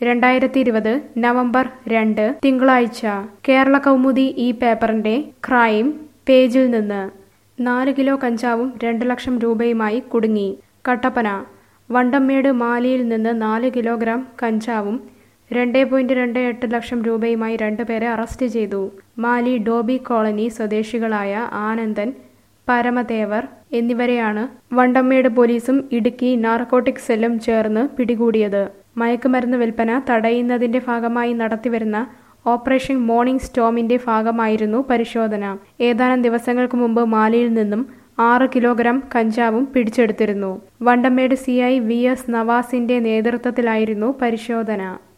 രണ്ടായിരത്തി ഇരുപത് നവംബർ രണ്ട് തിങ്കളാഴ്ച കേരള കൗമുദി ഈ പേപ്പറിന്റെ ക്രൈം പേജിൽ നിന്ന് നാല് കിലോ കഞ്ചാവും രണ്ട് ലക്ഷം രൂപയുമായി കുടുങ്ങി കട്ടപ്പന വണ്ടമ്മേട് മാലിയിൽ നിന്ന് നാല് കിലോഗ്രാം കഞ്ചാവും രണ്ട് പോയിന്റ് രണ്ട് എട്ട് ലക്ഷം രൂപയുമായി രണ്ടുപേരെ അറസ്റ്റ് ചെയ്തു മാലി ഡോബി കോളനി സ്വദേശികളായ ആനന്ദൻ പരമദേവർ എന്നിവരെയാണ് വണ്ടമ്മേട് പോലീസും ഇടുക്കി നാർക്കോട്ടിക് സെല്ലും ചേർന്ന് പിടികൂടിയത് മയക്കുമരുന്ന് വിൽപ്പന തടയുന്നതിന്റെ ഭാഗമായി നടത്തിവരുന്ന ഓപ്പറേഷൻ മോർണിംഗ് സ്റ്റോമിന്റെ ഭാഗമായിരുന്നു പരിശോധന ഏതാനും ദിവസങ്ങൾക്ക് മുമ്പ് മാലിയിൽ നിന്നും ആറ് കിലോഗ്രാം കഞ്ചാവും പിടിച്ചെടുത്തിരുന്നു Vandamedu C I V S നവാസിന്റെ നേതൃത്വത്തിലായിരുന്നു പരിശോധന